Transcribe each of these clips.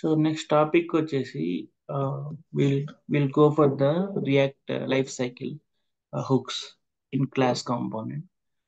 So next topic వచ్చేసి will will go for the React life cycle hooks in class component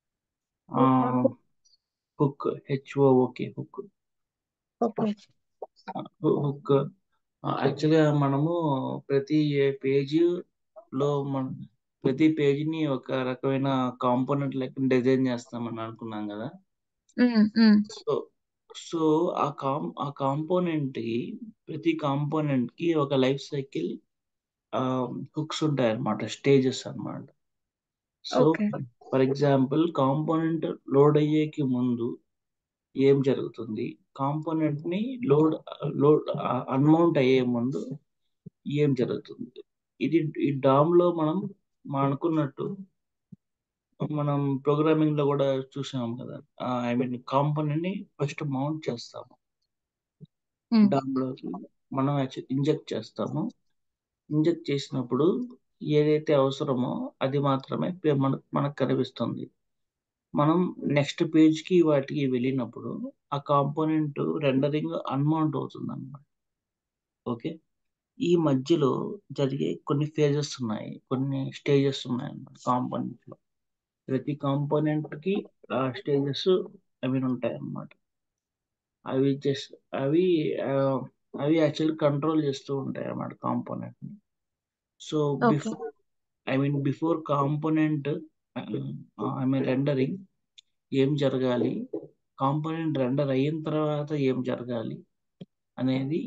hook H O O K hook okay hook యాక్చువల్గా మనము ప్రతి page లో మన ప్రతి పేజీని ఒక రకమైన కాంపోనెంట్ లెక్క డిజైన్ చేస్తామని అనుకున్నాం కదా సో సో ఆ కాం ఆ కాంపోనెంట్ కి ప్రతి కాంపోనెంట్ కి ఒక లైఫ్ సైకిల్ హుక్స్ ఉంటాయి అన్నమాట స్టేజెస్ అన్నమాట so Okay. For example component load అయ్యేకి ముందు ఏం జరుగుతుంది కాంపోనెంట్ ని లోడ్ లోడ్ అన్మౌంట్ అయ్యే ముందు ఏం జరుగుతుంది ఇది ఈ డామ్ లో మనం మనం అనుకున్నట్టు మనం ప్రోగ్రామింగ్ లో కూడా చూసాం కదా ఐ మీన్ కాంపోనెంట్ ని ఫస్ట్ మౌంట్ చేస్తాము Hmm. డామ్ లోకి మనం ఇంజెక్ట్ చేస్తాము ఇంజెక్ట్ చేసినప్పుడు ఏదైతే అవసరమో అది మాత్రమే పే- మన మనకు కనిపిస్తుంది మనం నెక్స్ట్ పేజ్ కి వాటికి వెళ్ళినప్పుడు ఆ కాంపోనెంట్ రెండరింగ్ అన్మౌంట్ అవుతుంది అన్నమాట ఓకే ఈ మధ్యలో జరిగే కొన్ని ఫేజెస్ ఉన్నాయి కొన్ని స్టేజెస్ ఉన్నాయి అన్నమాట కాంపోనెంట్ లో ప్రతి కాంపోనెంట్ కి ఆ స్టేజెస్ అవి ఉంటాయి అన్నమాట అవి జస్ట్ అవి ఆ, అవి యాక్చువల్ కంట్రోల్ చేస్తూ ఉంటాయి అన్నమాట కాంపోనెంట్ ని so Okay. Before I mean before component I mean rendering ఏం జరగాలి కాంపోనెంట్ రెండర్ అయిన తర్వాత ఏం జరగాలి అనేది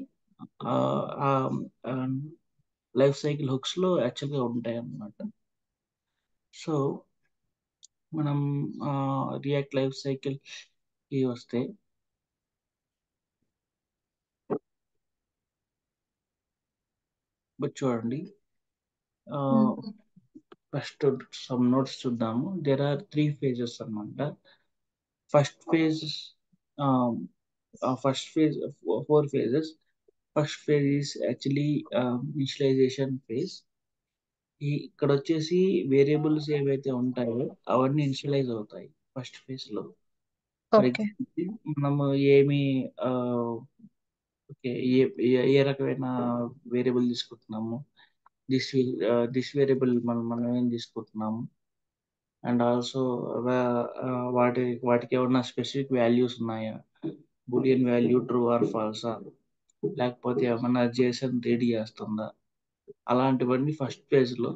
లైఫ్ సైకిల్ హుక్స్ లో యాక్చువల్గా ఉంటాయి అన్నమాట సో మనం రియాక్ట్ లైఫ్ సైకిల్ కి వస్తే ఇప్పుడు చూడండి Hmm. ఫస్ట్ సమ్ నోట్స్ చూద్దాము దేర్ ఆర్ త్రీ ఫేజెస్ అన్నమాట first phase first phase four phases first phase is actually initialization phase ఈ ఇక్కడ వచ్చేసి వేరియబుల్స్ ఏవైతే ఉంటాయో అవన్నీ ఇనిషియలైజ్ అవుతాయి ఫస్ట్ ఫేజ్ లో ఫర్ Okay. ఎగ్జాంపుల్ మనము ఏమి ఓకే ఏ ఏ- ఏ రకమైన వేరియబుల్ తీసుకుంటున్నాము దిస్ దిస్ వేరియబుల్ మనం మనం ఏం తీసుకుంటున్నాము అండ్ ఆల్సో వాటి వాటికి ఏమన్నా స్పెసిఫిక్ వాల్యూస్ ఉన్నాయా బులియన్ వాల్యూ ట్రూ ఆర్ ఫాల్సా లేకపోతే ఏమన్నా జేసన్ రీడ్ చేస్తుందా అలాంటివన్నీ ఫస్ట్ పేజ్ లో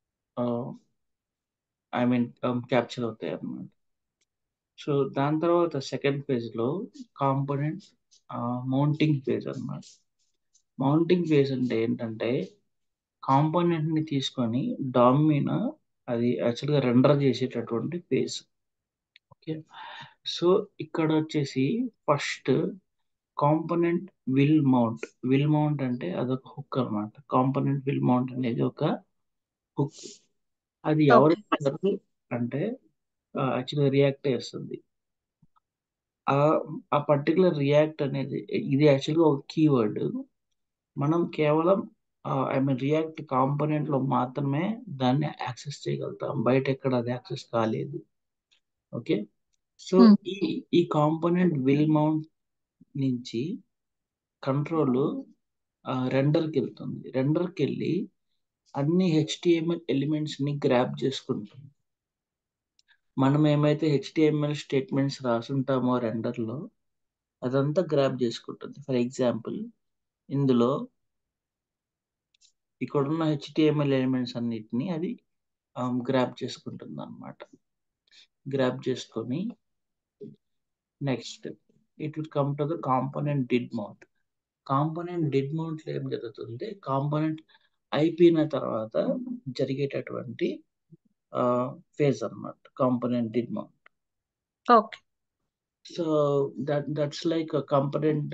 ఐ మీన్ క్యాప్చర్ అవుతాయి అన్నమాట సో దాని తర్వాత సెకండ్ ఫేజ్ లో కాంపోనెంట్ మౌంటింగ్ ఫేజ్ అన్నమాట మౌంటింగ్ ఫేజ్ అంటే ఏంటంటే కాంపోనెంట్ ని తీసుకొని డామ్ మీద అది యాక్చువల్గా రెండర్ చేసేటటువంటి ఫేజ్ ఓకే సో ఇక్కడ వచ్చేసి first component will mount will mount అంటే అదొక హుక్ అన్నమాట కాంపోనెంట్ విల్ మౌంట్ అనేది ఒక హుక్ అది ఎవరు Okay. చేస్తారు అంటే యాక్చువల్గా రియాక్ట్ చేస్తుంది ఆ ఆ పర్టికులర్ రియాక్ట్ అనేది ఇది యాక్చువల్గా ఒక కీవర్డ్ మనం కేవలం ఐ మీన్ రియాక్ట్ కాంపోనెంట్ లో మాత్రమే దాన్ని యాక్సెస్ చేయగలుగుతాం బయట ఎక్కడ అది యాక్సెస్ కాలేదు ఓకే సో Hmm. ఈ ఈ కాంపోనెంట్ విల్ మౌంట్ నుంచి కంట్రోల్ రెండర్కి వెళ్తుంది రెండర్కి వెళ్ళి అన్ని హెచ్టిఎంఎల్ ఎలిమెంట్స్ ని గ్రాప్ చేసుకుంటుంది మనం ఏమైతే హెచ్టిఎంఎల్ స్టేట్మెంట్స్ రాసుంటామో రెండర్ లో అదంతా గ్రాప్ చేసుకుంటుంది ఫర్ ఎగ్జాంపుల్ ఇందులో ఇక్కడున్న హెచ్టిఎంఎల్ ఎలిమెంట్స్ అన్నిటిని అది గ్రాప్ చేసుకుంటుంది అనమాట గ్రాప్ చేసుకొని next it will come to the component did mount component did mount లో ఏం జరుగుతుంది కాంపోనెంట్ అయిపోయిన తర్వాత జరిగేటటువంటి ఫేజ్ అన్నమాట component did mount Okay. So that that's like component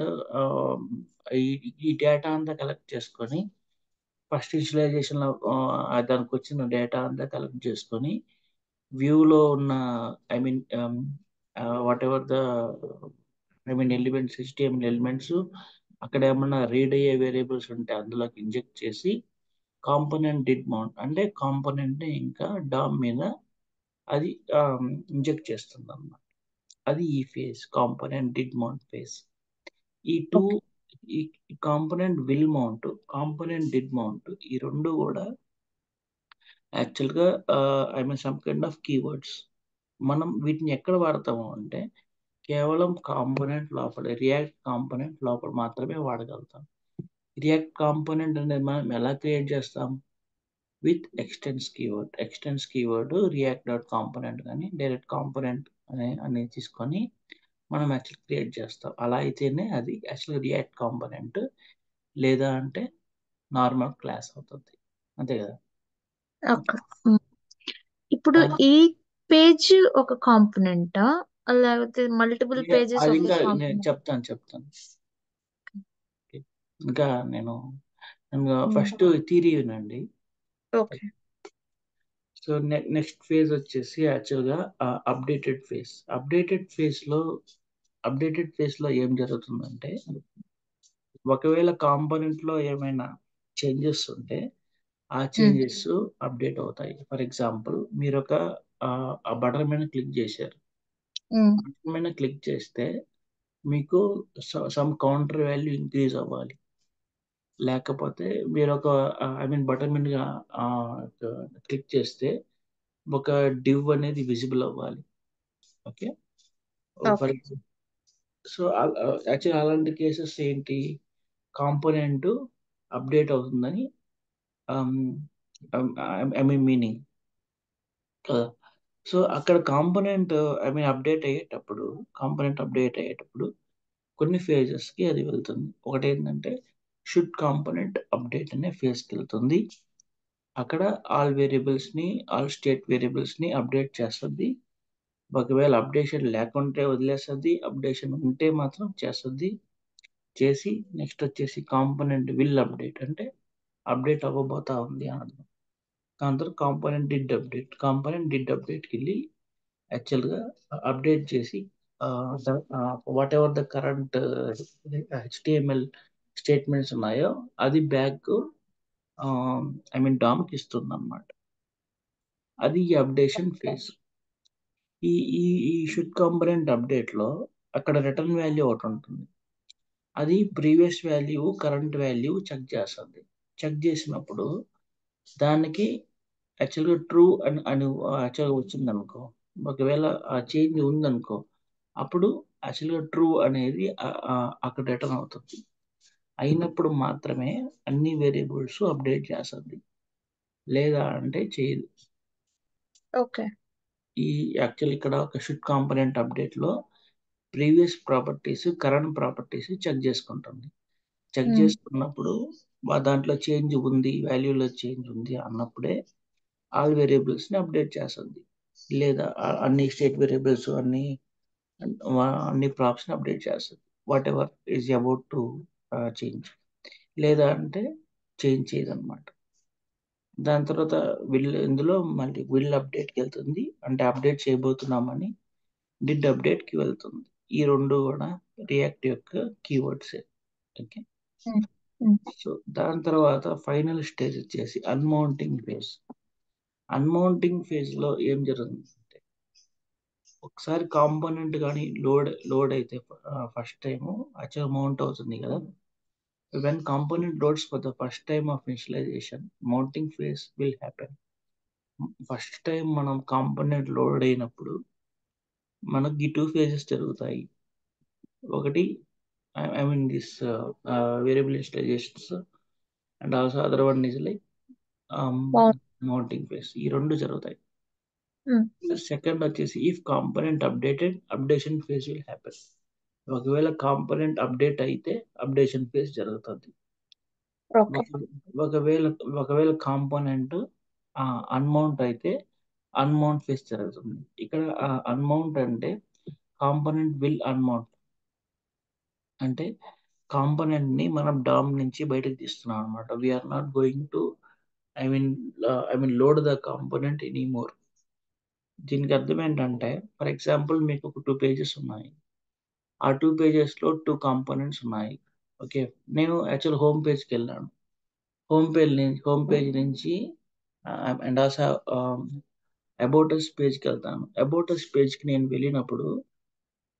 ఈ డేటా అంతా కలెక్ట్ చేసుకొని ఫస్ట్ విజువలైజేషన్ లో ఆ, దానికి వచ్చిన డేటా అంతా కలెక్ట్ చేసుకొని వ్యూలో ఉన్న I mean whatever the I mean elements HTML elements అక్కడ ఏమన్నా రీడ్ అయ్యే వేరియబుల్స్ ఉంటే అందులోకి ఇంజెక్ట్ చేసి కాంపోనెంట్ డిడ్ మౌంట్ అంటే కాంపోనెంట్ ని ఇంకా డామ్ మీద అది ఇంజెక్ట్ చేస్తుంది అన్నమాట అది ఈ phase component did mount phase ఈ టూ Okay. ఈ component will mount component did mount ఈ రెండు కూడా యాక్చువల్గా I mean some kind of keywords మనం వీటిని ఎక్కడ వాడతాము అంటే కేవలం కాంపోనెంట్ లోపల రియాక్ట్ కాంపోనెంట్ లోపల మాత్రమే వాడగలుగుతాం రియాక్ట్ కాంపోనెంట్ అనేది మనం ఎలా క్రియేట్ చేస్తాం with extends keyword extends keyword React dot component కానీ డైరెక్ట్ కాంపోనెంట్ అనే అనేది తీసుకొని మనం యాక్చువల్ క్రియేట్ చేస్తాం అలా అయితేనే అది యాక్చువల్ రియాక్ట్ కాంపోనెంట్ లేదా అంటే నార్మల్ క్లాస్ అవుతుంది అంతే కదా ఓకే ఇప్పుడు ఆ, ఈ పేజ్ ఒక కాంపోనెంట్ లేకపోతే మల్టిపుల్ ఇంకా పేజెస్ అది ఒక ఇంకా నేను కాంపోనెంట్ చెప్తాను చెప్తాను ఇంకా నేను ఫస్ట్ థీరీ వినండి ఓకే సో నెక్స్ట్ ఫేజ్ వచ్చేసి యాక్చువల్గా అప్డేటెడ్ ఫేజ్ అప్డేటెడ్ ఫేజ్లో అప్డేటెడ్ ఫేజ్లో ఏం జరుగుతుందంటే ఒకవేళ కాంపోనెంట్లో ఏమైనా చేంజెస్ ఉంటే ఆ చేంజెస్ అప్డేట్ అవుతాయి ఫర్ ఎగ్జాంపుల్ మీరు ఒక ఆ బటన్ మీద క్లిక్ చేశారు బటన్ మీద క్లిక్ చేస్తే మీకు సమ్ కౌంటర్ వాల్యూ ఇంక్రీజ్ అవ్వాలి లేకపోతే మీరు ఒక ఐ మీన్ బటన్ మీద క్లిక్ చేస్తే ఒక డివ్ అనేది విజిబుల్ అవ్వాలి okay for okay so actual అలాంటి కేసెస్ ఏంటి కాంపోనెంట్ అప్డేట్ అవుతుందని ఐ మీన్ మీనింగ్ కదా సో అక్కడ కాంపోనెంట్ ఐ మీన్ అప్డేట్ అయ్యేటప్పుడు కాంపోనెంట్ అప్డేట్ అయ్యేటప్పుడు కొన్ని ఫేజెస్కి అది వెళ్తుంది ఒకటి ఏంటంటే షుడ్ కాంపోనెంట్ అప్డేట్ అనే ఫేజ్కి వెళ్తుంది అక్కడ ఆల్ వేరియబుల్స్ని ఆల్ స్టేట్ వేరియబుల్స్ని అప్డేట్ చేస్తుంది ఒకవేళ అప్డేషన్ లేకుంటే వదిలేస్తుంది అప్డేషన్ ఉంటే మాత్రం చేస్తుంది చేసి నెక్స్ట్ వచ్చేసి కాంపోనెంట్ విల్ అప్డేట్ అంటే అప్డేట్ అవ్వబోతా ఉంది అని అర్థం దాని తర్వాత component did update component did అప్డేట్కి వెళ్ళి యాక్చువల్గా అప్డేట్ చేసి whatever the current HTML statements ఉన్నాయో అది బ్యాక్ ఐ మీన్ డామ్కి ఇస్తుంది అనమాట అది ఈ అప్డేషన్ ఫేజ్ ఈ ఈ ఈ షుడ్ కాంపనెంట్ అప్డేట్లో అక్కడ రిటర్న్ వాల్యూ ఒకటి ఉంటుంది అది previous value current value check చేస్తుంది చెక్ చేసినప్పుడు దానికి యాక్చువల్గా ట్రూ అని అని యాక్చువల్గా వచ్చింది అనుకో ఒకవేళ ఆ చేంజ్ ఉందనుకో అప్పుడు యాక్చువల్గా ట్రూ అనేది అక్కడ రిటర్న్ అవుతుంది అయినప్పుడు మాత్రమే అన్ని వేరియబుల్స్ అప్డేట్ చేస్తుంది లేదా అంటే చేయదు ఓకే ఈ యాక్చువల్ ఇక్కడ ఒక షుడ్ కాంపనెంట్ అప్డేట్లో previous properties current properties check చేసుకుంటుంది చెక్ చేసుకున్నప్పుడు దాంట్లో చేంజ్ ఉంది వాల్యూలో చేంజ్ ఉంది అన్నప్పుడే ఆల్ వేరియబుల్స్ని అప్డేట్ చేస్తుంది లేదా అన్ని స్టేట్ వేరియబుల్స్ అన్ని అన్ని ప్రాప్స్ని అప్డేట్ చేస్తుంది whatever is about to change లేదా అంటే చేంజ్ చేయదన్నమాట దాని తర్వాత విల్ ఇందులో మళ్ళీ విల్ అప్డేట్కి వెళ్తుంది అంటే అప్డేట్ చేయబోతున్నామని డిడ్ అప్డేట్కి వెళ్తుంది ఈ రెండు కూడా రియాక్ట్ యొక్క కీవర్డ్స్ ఓకే సో దాని తర్వాత ఫైనల్ స్టేజ్ వచ్చేసి అన్మౌంటింగ్ ఫేజ్ అన్మౌంటింగ్ ఫేజ్లో ఏం జరుగుతుందంటే ఒకసారి కాంపోనెంట్ కానీ లోడ్ లోడ్ అయితే ఫస్ట్ టైము యాక్చువల్ మౌంట్ అవుతుంది కదా when component loads for the first time of initialization mounting phase will happen first time మనం కాంపోనెంట్ లోడ్ అయినప్పుడు మనకి టూ ఫేజెస్ జరుగుతాయి ఒకటి I mean this variable initializations and also other one is like mounting phase ఈ రెండు జరుగుతాయి second వచ్చేసి if component updated updation phase will happen ఒకవేళ కాంపోనెంట్ అప్డేట్ అయితే అప్డేషన్ ఫేజ్ జరుగుతుంది ఒకవేళ ఒకవేళ కాంపోనెంట్ అన్మౌంట్ అయితే అన్మౌంట్ ఫేజ్ జరుగుతుంది ఇక్కడ అన్మౌంట్ అంటే కాంపోనెంట్ విల్ అన్మౌంట్ అంటే కాంపోనెంట్ ని మనం డామ్ నుంచి బయటకు తీస్తున్నాం అనమాట we are not going to I mean I mean load the component any more దీనికి అర్థం ఏంటంటే ఫర్ ఎగ్జాంపుల్ మీకు ఒక టూ పేజెస్ ఉన్నాయి ఆ టూ పేజెస్లో టూ కాంపోనెంట్స్ ఉన్నాయి ఓకే నేను యాక్చువల్ హోమ్ పేజ్కి వెళ్ళాను హోమ్ పేజ్ నుంచి హోమ్ పేజ్ నుంచి అండ్ ఆల్సో అబౌటస్ పేజ్కి వెళ్తాను అబౌటస్ పేజ్కి నేను వెళ్ళినప్పుడు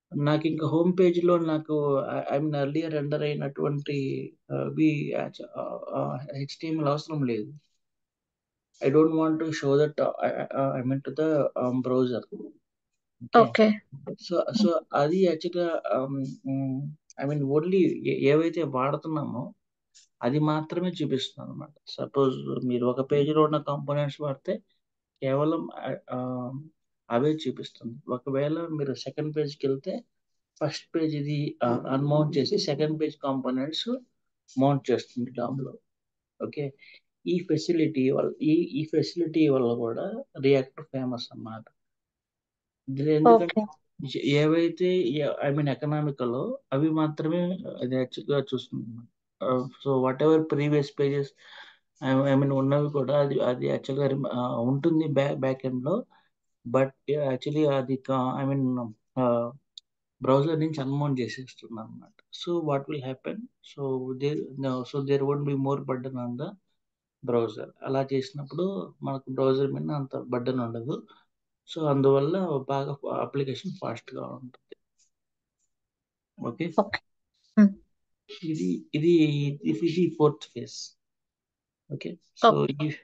నాకు ఇంకా హోమ్ పేజ్‌లో నాకు I I mean earlier render అయినటువంటి ఆహ్, వి యాచ్ ఆహ్, ఆహ్, హెచ్‌టీఎంఎల్ అవసరం లేదు. I don't want to show that I I I mean to the ah, browser. Okay. Okay. So so hmm. అది యాక్చువల్‌గా ఆహ్, హ్మ్, ఐ మీన్ ఓన్లీ ఏ ఏవైతే వాడుతున్నామో అది మాత్రమే చూపిస్తుందనమాట. సపోజ్ మీరు ఒక పేజ్‌లో ఉన్న కాంపోనెంట్స్ వాడితే కేవలం ఆహ్, ఆహ్, అవే చూపిస్తుంది. ఒకవేళ మీరు సెకండ్ పేజ్‌కెళ్తే ఫస్ట్ పేజ్ ఇది ఆహ్, అన్‌మౌంట్ చేసి సెకండ్ పేజ్ కాంపోనెంట్స్ మౌంట్ చేస్తుంది డామ్‌లో. ఓకే. ఈ ఫెసిలిటీ వల్ ఈ ఈ ఫెసిలిటీ వల్ల కూడా రియాక్ట్ ఫేమస్ అన్నమాట. ఇది ఎందుకంటే ఓకే. ఏవైతే ఎ ఐ మీన్ ఎకనామికలో అవి మాత్రమే అది యాక్చువల్‌గా చూస్తుందన్నమాట. Ah, so whatever previous pages I I mean ఉన్నవి కూడా అది అది యాక్చువల్‌గా రిమ్ ఆహ్, ఉంటుంది బ్యా బ్యాక్ ఎండ్‌లో. బట్ యాక్చువల్లీ అది క ఐ మీన్ ఆహ్, బ్రౌజర్ నుంచి అన్‌మౌంట్ చేసేస్తుందన్నమాట. So what will happen so there no so there won't be more burden on the browser. అలా చేసినప్పుడు మనకు బ్రౌజర్ మీద అంత బర్డెన్ ఉండదు. సో అందువల్ల బాగా అప్లికేషన్ ఫాస్ట్‌గా ఉంటుంది. ఓకే. ఓకే. హ్మ్. ఇది ఇది ఇది fourth phase. Okay. So okay. ఈ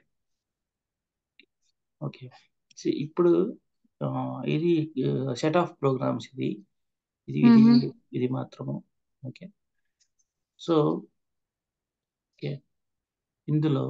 ఓకే. సో ఇప్పుడు ఆహ్, ఇది ఆహ్, సెట్ ఆఫ్ ప్రోగ్రామ్స్ ఇది. ఇది ఇది హుహు. ఇది మాత్రము. ఓకే. So okay. ఇందులో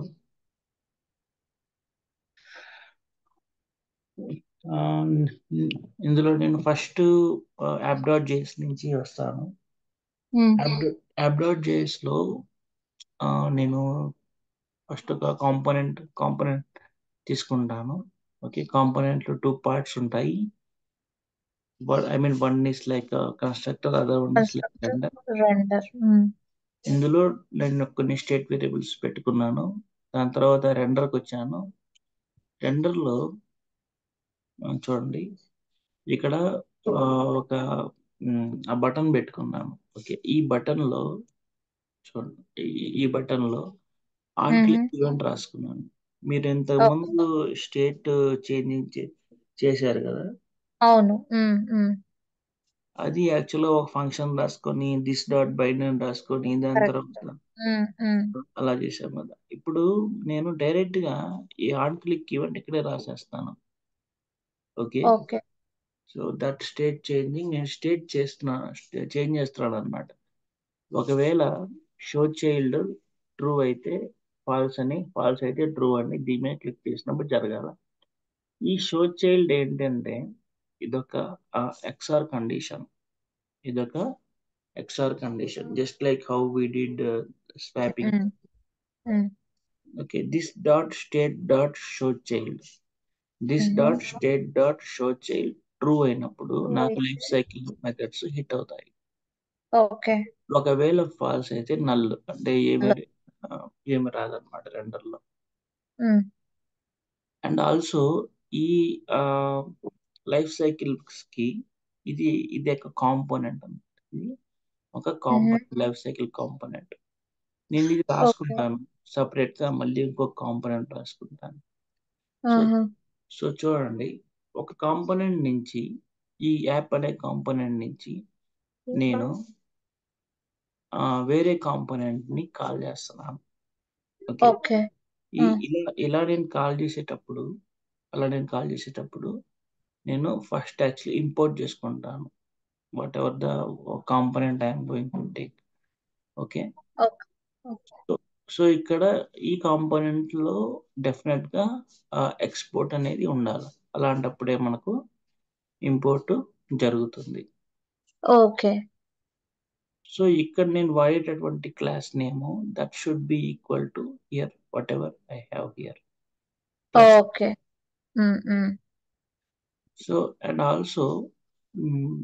ఆహ్, హ్మ్. ఇందులో నేను ఫస్టు ఆహ్, యాప్ డాట్ జేఎస్ నుంచి వస్తాను. Hmm. App dot app dot జేఎస్‌లో ఆహ్, నేను ఫస్ట్ ఒక కాంపోనెంట్ కాంపోనెంట్ తీసుకుంటాను. ఓకే. కాంపోనెంట్‌లో 2 పార్ట్స్ ఉంటాయి. One I mean one is like constructor other one is like constructor, render. Render. Hmm. ఇందులో నేను కొన్ని స్టేట్ వేరియబుల్స్ పెట్టుకున్నాను. దాని తర్వాత రెండర్‌కొచ్చాను. రెండర్‌లో ఆహ్, చూడండి ఇక్కడ ఆహ్, ఒక హ్మ్, ఆ బటన్ పెట్టుకున్నాను. ఓకే. ఈ బటన్‌లో చూడండి ఈ ఈ బటన్‌లో ఆన్ హుహు. క్లిక్ ఈవెంట్ రాసుకున్నాను. మీరు ఇంతకు ఓకే. ముందు స్టేట్ చేంజింగ్ చే చేశారు గదా! అవును. హ్మ్. హ్మ్. అది యాక్చువల్‌గా ఒక ఫంక్షన్ రాసుకొని థిస్ డాట్ బైండ్ అని రాసుకొని దాని కరెక్ట్. తర్వాత హ్మ్. హ్మ్. అలా చేశాం కదా! ఇప్పుడు నేను డైరెక్ట్‌గా ఈ ఆన్ క్లిక్ ఈవెంట్ ఇక్కడే రాసేస్తాను. Okay. Okay. So that state changing నేను స్టేట్ చేస్తున్నా చేంజ్ చేస్తున్నానన్నమాట. ఒకవేళ షో చైల్డ్ ట్రూ అయితే ఫాల్స్ అని, ఫాల్స్ అయితే ట్రూ అని దీని మీద క్లిక్ చేసినప్పుడు జరగాల. ఈ షో చైల్డ్ ఏంటంటే ఇదొక ఆహ్, ఎక్స్ఆర్ కండిషన్. ఇదొక XOR condition. Just like how we did swapping. Hmm. Hmm. Okay. This dot state dot show child. This హుహు. Dot state dot show child true అయినప్పుడు ట్రూ నాకు అయితే లైఫ్ సైకిల్ మెథడ్స్ హిట్ అవుతాయి. Okay. ఒకవేళ false అయితే null అంటే ఏమి లో ఆహ్, ఏమి రాదన్నమాట రెండర్‌లో. హ్మ్. అండ్ ఆల్సో ఈ ఆహ్, లైఫ్ సైకిల్స్‌కి ఇది ఇది ఒక కాంపోనెంట్ అన్నమాట. ఇది ఒక హుహు. Component life cycle component. నేను ఇది ఓకే. రాసుకుంటాను. సెపరేట్‌గా మళ్ళీ ఇంకొక కాంపోనెంట్ రాసుకుంటాను. సో, ఆహా! సో చూడండి ఒక కాంపోనెంట్ నుంచి ఈ యాప్ అనే కాంపోనెంట్ నుంచి నేను ఆహ్, వేరే కాంపోనెంట్‌ని కాల్ చేస్తున్నాను. ఓకే. ఓకే. ఈ ఆ! ఇలా ఇలా నేను కాల్ చేసేటప్పుడు అలా నేను కాల్ చేసేటప్పుడు నేను ఫస్ట్ యాక్చువల్లీ ఇంపోర్ట్ చేసుకుంటాను. Whatever the component I am going to take. Okay. Okay. Okay. So, so ఇక్కడ ఈ కాంపోనెంట్‌లో డెఫినిట్‌గా ఆహ్, ఎక్స్‌పోర్ట్ అనేది ఉండాలి. అలాంటప్పుడే మనకు ఇంపోర్ట్ జరుగుతుంది. ఓకే. సో, ఇక్కడ నేను వాడేటటువంటి class name that should be equal to here whatever I have here. Class okay. Hmm. Hmm. So and also hmm.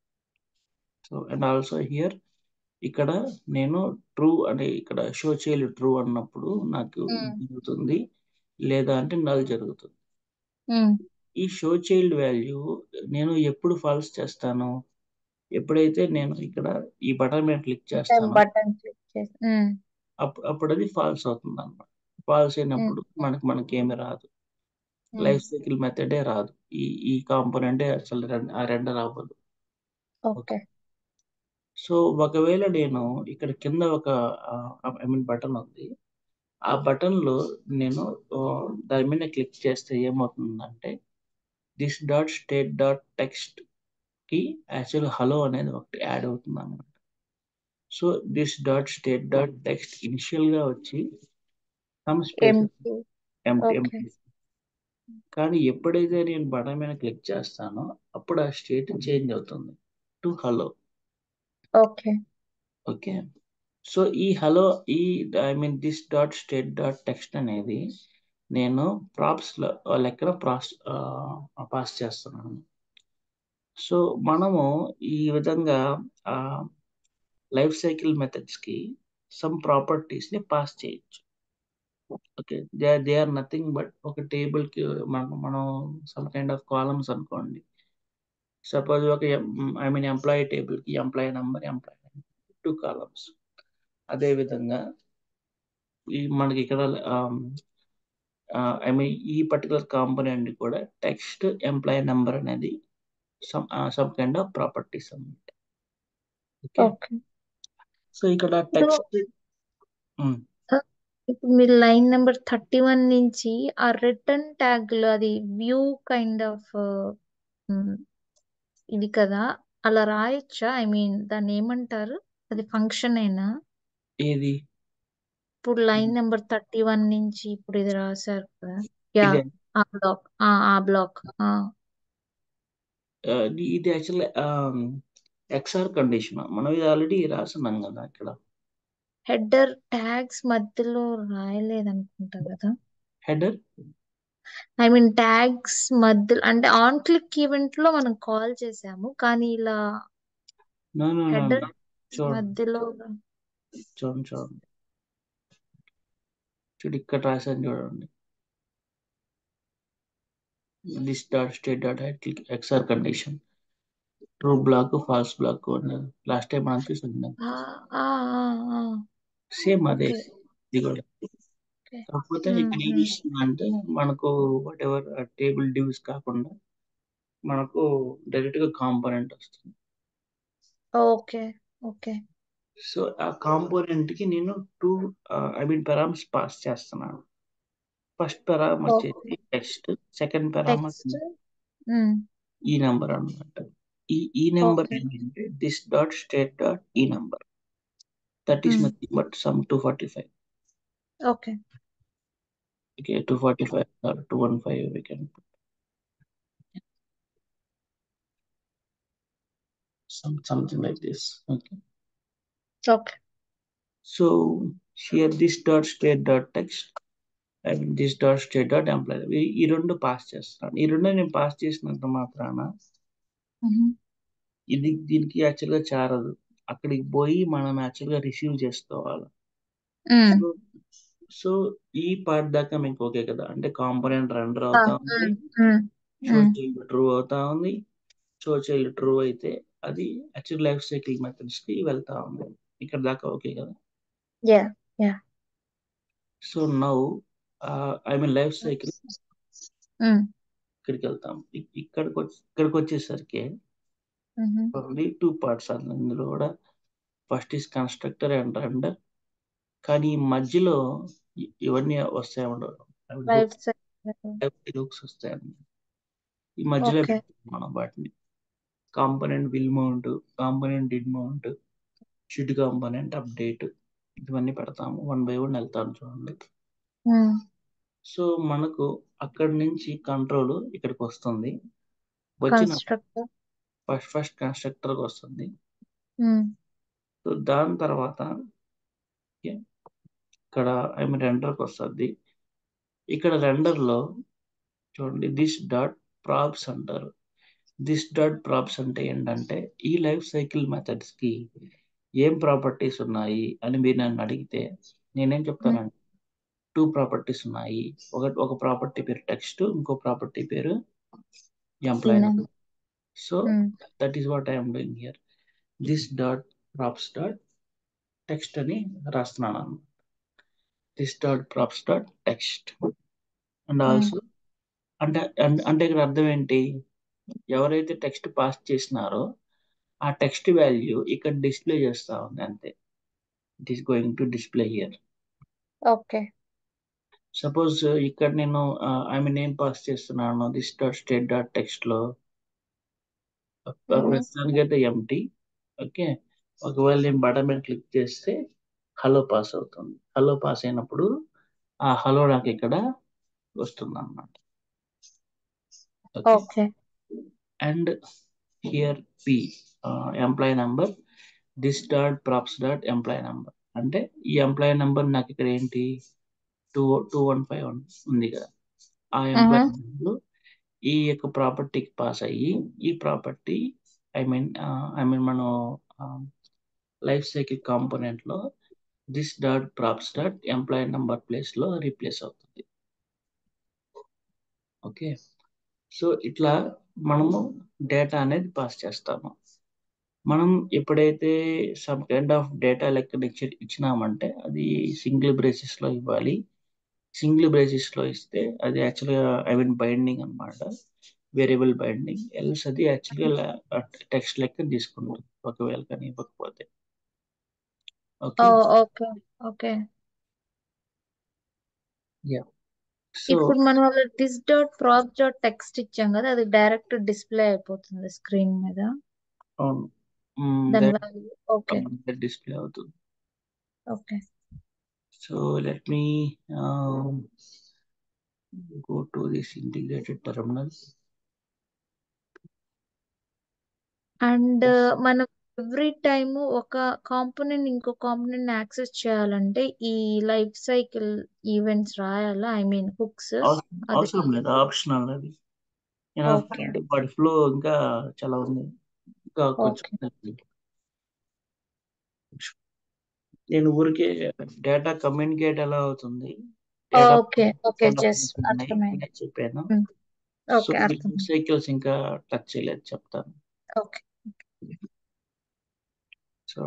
So and also here ఇక్కడ నేను ట్రూ అంటే ఇక్కడ షో చైల్డ్ ట్రూ అన్నప్పుడు నాకు హ్మ్. జరుగుతుంది. లేదా అంటే నల్ జరుగుతుంది. హ్మ్. ఈ షో చైల్డ్ వాల్యూ నేను ఎప్పుడు ఫాల్స్ చేస్తాను? ఎప్పుడైతే నేను ఇక్కడ ఈ బటన్ మీద క్లిక్ అంటే చేస్తానో బటన్ క్లిక్ చేసి హ్మ్. అప్ అప్పుడది ఫాల్స్ అవుతుందన్నమాట. ఫాల్స్ హ్మ్. అయినప్పుడు మనకు మనకేమి రాదు. హ్మ్. లైఫ్ సైకిల్ మెథడే రాదు. ఈ ఈ కాంపోనెంటే అసలు రెం ఆ రెండర్ అవ్వదు. ఓకే సో ఒకవేళ నేను ఇక్కడ కింద ఒక ఐ మీన్ బటన్ ఉంది ఆ బటన్ లో నేను ఆ, దాని మీద క్లిక్ చేస్తే ఏమవుతుందంటే this dot state dot text కి యాక్చువల్ హలో అనేది ఒకటి యాడ్ అవుతుంది అన్నమాట so this dot state dot text initial గా వచ్చి some spaces empty empty okay కానీ ఎప్పుడైతే నేను బటన్ మీద క్లిక్ చేస్తానో అప్పుడు ఆ స్టేట్ చేంజ్ అవుతుంది to hello okay okay so ఈ హలో ఈ I mean this dot state dot text అనేది నేను ప్రాప్స్ లో లెక్కన ప్రాస్ పాస్ చేస్తున్నాను సో మనము ఈ విధంగా లైఫ్ సైకిల్ మెథడ్స్ కి సమ్ ప్రాపర్టీస్ ని పాస్ చేయొచ్చు okay they they are nothing but ఒక టేబుల్ కి మనం మనం సమ్ కైండ్ ఆఫ్ కాలమ్స్ అనుకోండి సపోజ్ ఒక ఐ మీన్ ఎంప్లాయీ టేబుల్ కి employee number employee two columns అదే విధంగా ఈ మనకి ఇక్కడ ఐ మీన్ ఈ పర్టికులర్ కాంపోనెంట్ కూడా టెక్స్ట్ ఎంప్లాయీ నెంబర్ అనేది some some kind of properties అన్నమాట ఓకే ఓకే సో ఇక్కడ ఇప్పుడు టెక్స్ట్ ఇప్పుడు మీరు లైన్ నెంబర్ థర్టీ వన్ నుంచి ఆ రిటర్న్ ట్యాగ్ లో అది వ్యూ కైండ్ ఆఫ్ ఇది కదా అలా రాయొచ్చా ఐ మీన్ దాన్ని ఏమంటారు అది ఫంక్షన్ అయినా ఏది ఇప్పుడు లైన్ నెంబర్ థర్టీ వన్ నుంచి ఇప్పుడు ఇది రాశారు కదా యా ఇదే ఆ బ్లాక్ ఆ ఆ బ్లాక్ ఆ ఆ, ఇది యాక్చువల్ ఎక్స్ఆర్ కండిషన్ మనం ఇది ఆల్రెడీ రాసున్నాం కదా ఇక్కడ హెడర్ ట్యాగ్స్ మధ్యలో రాయలేదు అనుకుంటా కదా హెడర్ ఐ మీన్ ట్యాగ్స్ మధ్యలో అంటే ఆన్ క్లిక్ ఈవెంట్ లో మనం కాల్ చేసాము కానీ ఇలా నో నో నో హెడర్ చూడండి మధ్యలో చూడండి చూడండి చూడు ఇక్కడ రాశాను చూడండి this dot state dot XOR condition true block false block last time మనం చూసాం ఆ ఆ ఆ ఆ సేమ్ అదే ఓకే ఇది కూడా ఓకే కాకపోతే ఉమ్, ఇక్కడ ఏం ఉమ్. ఇస్తుందంటే మనకు వాట్ ఎవర్ టేబుల్ డ్యూస్ కాకుండా మనకు డైరెక్ట్ గా కాంపోనెంట్ వస్తుంది ఓకే ఓకే సో ఆ కాంపోనెంట్ కి నేను two I mean params pass చేస్తున్నాను ఫస్ట్ పెరామ్ ఓకే వచ్చేసి text second param text um, ఈ నెంబర్ అన్నమాట ఈ ఈ నెంబర్ ఓకే ఏంటంటే దిస్ డాట్ స్టేట్ డాట్ ఈ number that is um, nothing but some two forty five okay okay two forty five or two one five we can some something like this okay okay so here this dot state dot text and this dot state dot employee ఈ ఈ రెండు pass చేస్తాను ఈ రెండు నేను pass చేసినంత మాత్రాన ఉహు, ఇది దీనికి యాక్చువల్ గా చేరదు అక్కడికి పోయి మనం యాక్చువల్ గా రిసీవ్ చేసుకోవాలి ఉమ్, సో సో ఈ పార్ట్ దాకా మీకు ఓకే కదా అంటే కాంపోనెంట్ రెండర్ ఆ, అవుతా ఉంది um, um, show um, child true అవుతా ఉంది షో చైల్డ్ ట్రూ అయితే అది యాక్చువల్ లైఫ్ సైకిల్ మెథడ్స్ కి వెళ్తా ఉంది ఇక్కడ దాకా ఓకే కదా yeah yeah so now I mean life cycle um, ఇక్కడికి వెళ్తాం ఇ- ఇక్కడికి వచ్చి ఇక్కడికి వచ్చేసరికి ఉహు, ఓన్లీ టూ పార్ట్స్ అన్న ఇందులో కూడా first is constructor and render కానీ ఈ మధ్యలో ఇ- ఇవన్నీ వస్తాయి ఉండవు లైఫ్ సైకిల్ హుక్స్ వస్తాయి అన్నమాట. ఈ మధ్యలో ఓకే పెడతాం మనం వాటిని component will mount component did mount should component update ఇవన్నీ పెడతాము వన్ బై వన్ వెళ్తాను చూడండి ఉమ్, సో మనకు అక్కడి నుంచి కంట్రోల్ ఇక్కడికి వస్తుంది వచ్చిన కన్స్ట్రక్టర్ ఫస్ట్ ఫస్ట్ కన్స్ట్రక్టర్ వస్తుంది ఉమ్, సో దాని తర్వాత okay, ఇక్కడ ఐ మీన్ రెండర్కి వస్తుంది ఇక్కడ రెండర్ లో చూడండి దిస్ డాట్ ప్రాప్స్ అంటారు దిస్ డాట్ ప్రాప్స్ అంటే ఏంటంటే ఈ లైఫ్ సైకిల్ మెథడ్స్ కి ఏం ప్రాపర్టీస్ ఉన్నాయి అని మీరు నన్ను అడిగితే నేనేం ఉమ్, చెప్తానంటే టూ ప్రాపర్టీస్ ఉన్నాయి ఒక ఒక ప్రాపర్టీ పేరు టెక్స్ట్ ఇంకో ప్రాపర్టీ పేరు ఎంప్లాయీ ఈయన so um, that is what I'm doing here this dot props dot text అని రాస్తున్నాను అన్నమాట this dot props dot text and um, also అంటే అన్- అంటే ఇక్కడ అర్థం ఏంటి ఎవరైతే టెక్స్ట్ పాస్ చేసినారో ఆ టెక్స్ట్ వాల్యూ ఇక్కడ డిస్ప్లే చేస్తా ఉంది అంతే it is going to display here okay suppose ఇక్కడ నేను ఐ మీన్ ఏం పాస్ చేస్తున్నాను this dot state dot text లో ప్రస్తుతానికి అయితే ఎంటీ ఓకే ఒకవేళ నేను బటన్ మీద క్లిక్ చేస్తే హలో పాస్ అవుతుంది హలో పాస్ అయినప్పుడు ఆ హలో నాకు ఇక్కడ వస్తుంది అన్నమాట okay okay and here P employee number this dot props dot employee number అంటే ఈ ఎంప్లాయీ నెంబర్ నాకు ఇక్కడ ఏంటి two two one five one ఉంది కదా ఆ ఎంప్లాయీ నెంబర్ ఈ యొక్క ప్రాపర్టీకి పాస్ అయ్యి ఈ property I mean I mean మనం లైఫ్ సైకిల్ కాంపోనెంట్ లో this dot props dot employee number place లో రీప్లేస్ అవుతుంది ఓకే సో ఇట్లా మనము డేటా అనేది పాస్ చేస్తాము మనం ఎప్పుడైతే సమ్ కైండ్ ఆఫ్ డేటా లెక్క ఇచ్చి ఇచ్చినామంటే అది సింగిల్ బ్రేసిస్ లో ఇవ్వాలి సింగిల్ బ్రేసిస్ లో ఇస్తే అది యాక్చువల్గా ఐ మీన్ బైండింగ్ అనమాట వేరియబుల్ బైండింగ్ ఎల్స్ అది యాక్చువల్గా టెక్స్ట్ లెక్క తీసుకుంటుంది ఒకవేళ కానీ ఇవ్వకపోతే okay okay okay yeah so ఇప్పుడు మనం this dot prop dot text ఇచ్చాం కదా అది డైరెక్ట్ డిస్ప్లే అయిపోతుంది స్క్రీన్ మీద అవును దాని వాల్యూ ఓకే డిస్ప్లే అవుతుంది okay so let me go to this integrated terminal and మనం ఎవ్రీ టైమ్ ఒక కాంపోనెంట్ ఇంకో కాంపోనెంట్ యాక్సెస్ చేయాలంటే ఈ లైఫ్ సైకిల్ ఈవెంట్స్ రాయాలా ఐ మీన్ హుక్స్ అవసరం అది అవసరం లేదు ఆప్షనల్ అది ఓకే వాటి ఫ్లో ఇంకా చాలా ఉంది ఇంకా కొంచెం ఓకే నేను ఊరికే డేటా కమ్యూనికేట్ ఎలా అవుతుంది డేటా ఓకే ఓకే జస్ట్ ఉన్నాయి అర్థమైంది అని చెప్పాను సో ఓకే అర్థమైంది సైకిల్స్ ఇంకా టచ్ చేయలేదు చెప్తాను okay so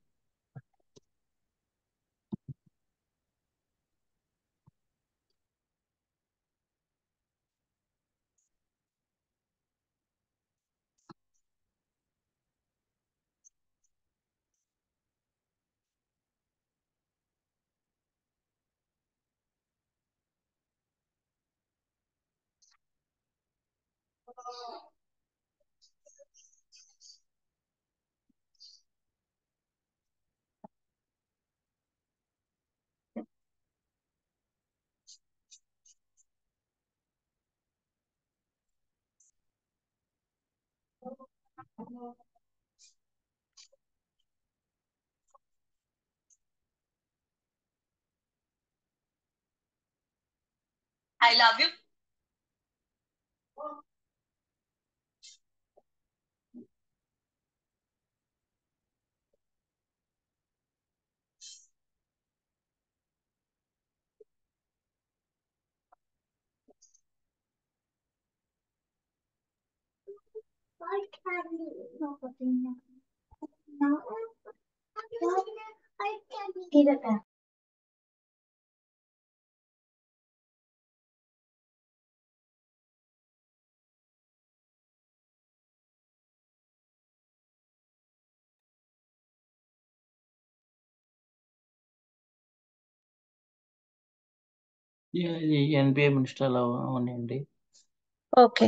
I love you. Why can't you know what they know? No. I can't get it back. ఇది ఎన్పిఎం ఇన్స్టాల్ అవనండి ఓకే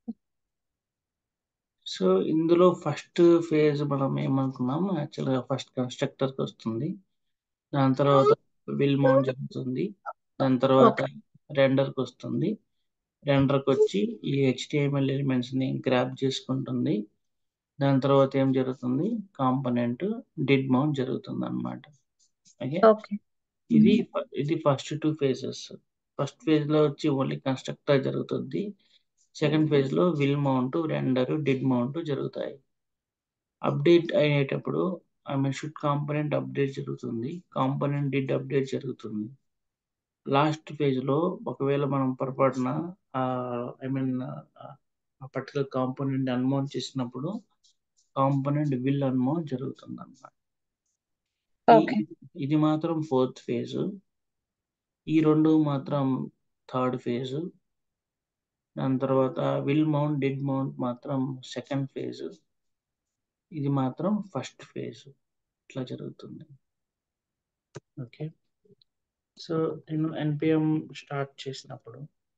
సో ఇందులో ఫస్ట్ ఫేజ్ మనం ఏమనుకున్నాం యాక్చువల్గా ఫస్ట్ కన్స్ట్రక్టర్కి వస్తుంది దాని తర్వాత విల్ మౌంట్ జరుగుతుంది దాని తర్వాత రెండర్కి వస్తుంది రెండర్కి వచ్చి ఈ హెచ్టిఎంఎల్ ఎలిమెంట్స్ ని గ్రాప్ చేసుకుంటుంది దాని తర్వాత ఏం జరుగుతుంది కాంపనెంట్ డిడ్ మౌంట్ జరుగుతుంది అనమాట ఓకే ఓకే ఇది ఇది first two phases first phase లో వచ్చి ఓన్లీ కన్స్ట్రక్టర్ జరుగుతుంది సెకండ్ ఫేజ్ లో will mount render did mount జరుగుతాయి అప్డేట్ అయ్యేటప్పుడు I mean should component update జరుగుతుంది కాంపోనెంట్ డిడ్ అప్డేట్ జరుగుతుంది లాస్ట్ ఫేజ్ లో ఒకవేళ మనం పొరపాటున ఐ మీన్ ఆ పర్టికులర్ కాంపోనెంట్ అన్మౌంట్ చేసినప్పుడు కాంపోనెంట్ విల్ అన్మౌంట్ జరుగుతుంది అన్నమాట ఓకే ఇది మాత్రం ఫోర్త్ ఫేజ్ ఈ రెండు మాత్రం థర్డ్ ఫేజ్ దాని తర్వాత విల్ మౌంట్ డిడ్ మౌంట్ మాత్రం సెకండ్ ఫేజ్ ఇది మాత్రం ఫస్ట్ ఫేజ్ ఇట్లా జరుగుతుంది ఓకే సో నేను ఎన్పిఎం స్టార్ట్ చేసినప్పుడు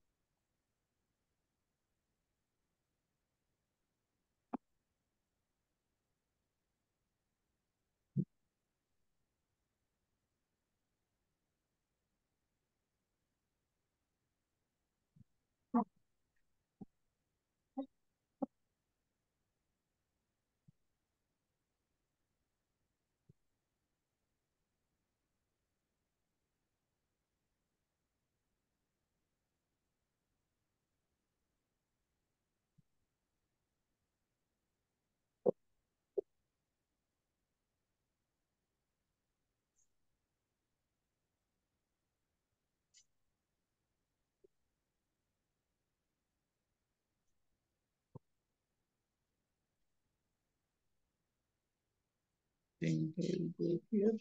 think I'll go here.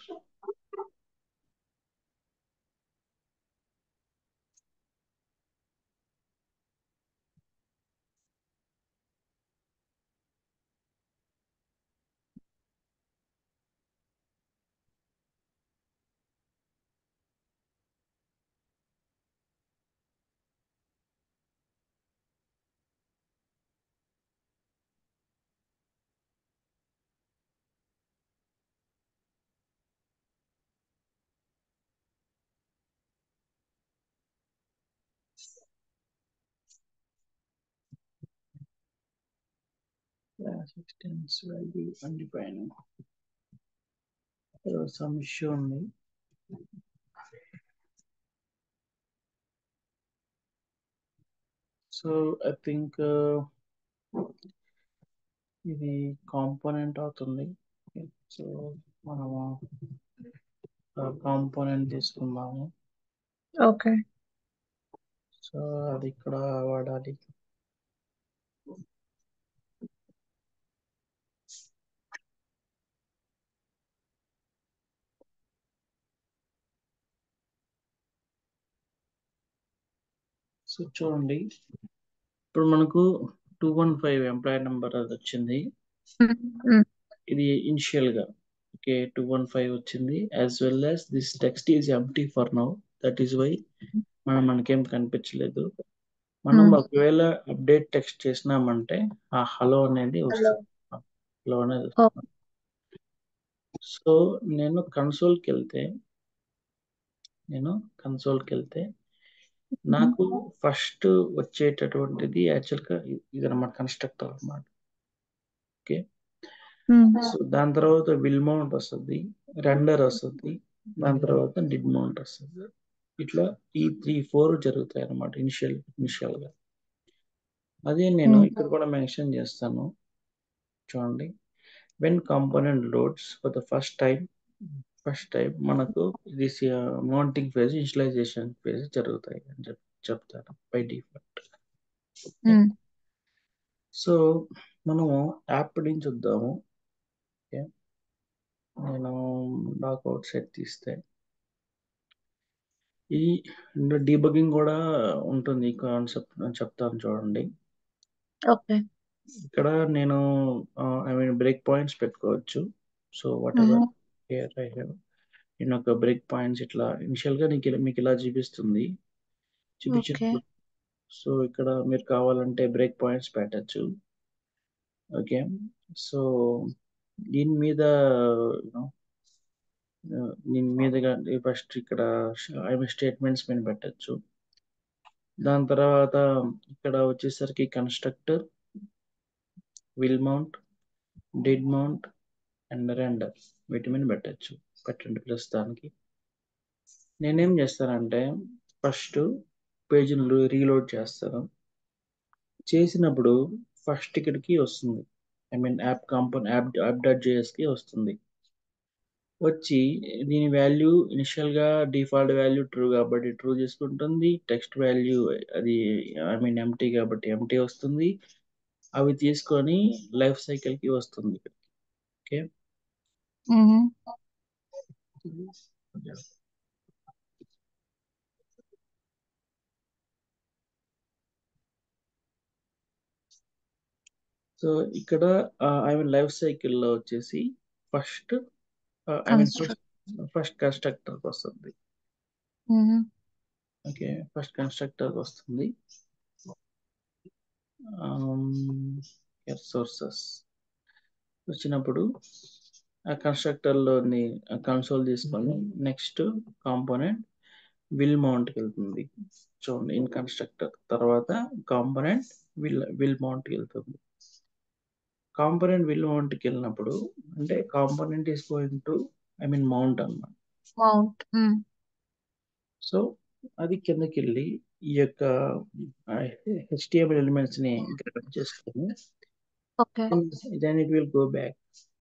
Class extends value undefined. There was some issue ఉంది సో ఐ థింక్ ఇది కాంపోనెంట్ అవుతుంది సో మనము కాంపోనెంట్ తీసుకుందాము ఓకే సో అది ఇక్కడ వాడాలి సో చూడండి ఇప్పుడు మనకు two one five employee number అది వచ్చింది ఇది ఇనిషియల్ గా ఓకే టూ వన్ ఫైవ్ వచ్చింది as well as this text is empty for now that is why మనం మనకేం కనిపించలేదు మనం Hmm. ఒకవేళ అప్డేట్ టెక్స్ట్ చేసినామంటే ఆ హలో అనేది వస్తుంది హలో అనేది వస్తుంది సో నేను కన్సోల్కి వెళ్తే నేను కన్సోల్కి వెళ్తే నాకు ఫస్ట్ వచ్చేటటువంటిది యాక్చువల్గా ఇది అనమాట కన్స్ట్రక్టర్ అన్నమాట ఓకే సో దాని తర్వాత విల్ మౌంట్ వస్తుంది రెండర్ వస్తుంది దాని తర్వాత డిడ్ మౌంట్ వస్తుంది ఇట్లా ఈ త్రీ ఫోర్ జరుగుతాయి అన్నమాట ఇనిషియల్ ఇనిషియల్ గా అదే నేను Hmm. ఇక్కడ కూడా మెన్షన్ చేస్తాను చూడండి when component loads for the first time first time మనకు ఇది మౌంటింగ్ ఫేజ్ ఇనిషియలైజేషన్ ఫేజ్ జరుగుతాయి అని చెప్ చెప్తాను బై డిఫాల్ట్ Hmm. సో మనము యాప్ నుంచి చూద్దాము ఓకే నేను డాక్అవుట్ సెట్ తీస్తే ఈ డీబగింగ్ కూడా ఉంటుంది ఈ కాన్సెప్ట్ చెప్తాను చూడండి ఓకే ఇక్కడ నేను ఐ మీన్ బ్రేక్ పాయింట్స్ పెట్టుకోవచ్చు so whatever here I have నేను ఒక బ్రేక్ పాయింట్స్ ఇట్లా ఇనిషియల్ గా నీకు ఇలా- మీకు ఇలా చూపిస్తుంది చూపించినప్పుడు సో ఇక్కడ మీరు కావాలంటే బ్రేక్ పాయింట్స్ పెట్టచ్చు ఓకే సో దీని మీద you know, ఆ, దీని మీదుగా ఫస్ట్ ఇక్కడ ఐ మీన్ స్టేట్మెంట్స్ మీద పెట్టచ్చు దాని తర్వాత ఇక్కడ వచ్చేసరికి constructor will mount did mount and render వీటి మీద పెట్టచ్చు పెట్టండి ప్రస్తుతానికి నేనేం చేస్తానంటే ఫస్ట్ పేజీని రీలోడ్ చేస్తాను చేసినప్పుడు ఫస్ట్ ఇక్కడికి వస్తుంది I mean app component app app dot జేఎస్కి వస్తుంది వచ్చి దీని వాల్యూ ఇనిషియల్ గా డిఫాల్ట్ వాల్యూ ట్రూ కాబట్టి ట్రూ తీసుకుంటుంది టెక్స్ట్ వాల్యూ అది ఐ మీన్ ఎంటీ కాబట్టి ఎంటీ వస్తుంది అవి తీసుకొని లైఫ్ సైకిల్ కి వస్తుంది ఓకే సో ఇక్కడ ఐ మీన్ లైఫ్ సైకిల్లో వచ్చేసి first I mean construct first first కన్స్ట్రక్టర్కి వస్తుంది ఓకే ఫస్ట్ కన్స్ట్రక్టర్కి వస్తుంది సోర్సెస్ వచ్చినప్పుడు ఆ కన్స్ట్రక్టర్లోని కన్సోల్ తీసుకొని నెక్స్ట్ కాంపోనెంట్ విల్ మౌంట్కి వెళ్తుంది చూడండి ఇన్ కన్స్ట్రక్టర్ తర్వాత కాంపోనెంట్ విల్ విల్ మౌంట్కి వెళ్తుంది కాంపోనెంట్ విల్ మౌంట్కి వెళ్ళినప్పుడు అంటే component is going to I mean mount అన్నమాట మౌంట్ సో అది కిందకి వెళ్ళి ఈ యొక్క హెచ్టిఎంఎల్ ఎలిమెంట్స్ ని గ్రాప్ చేసుకొని okay then it will go back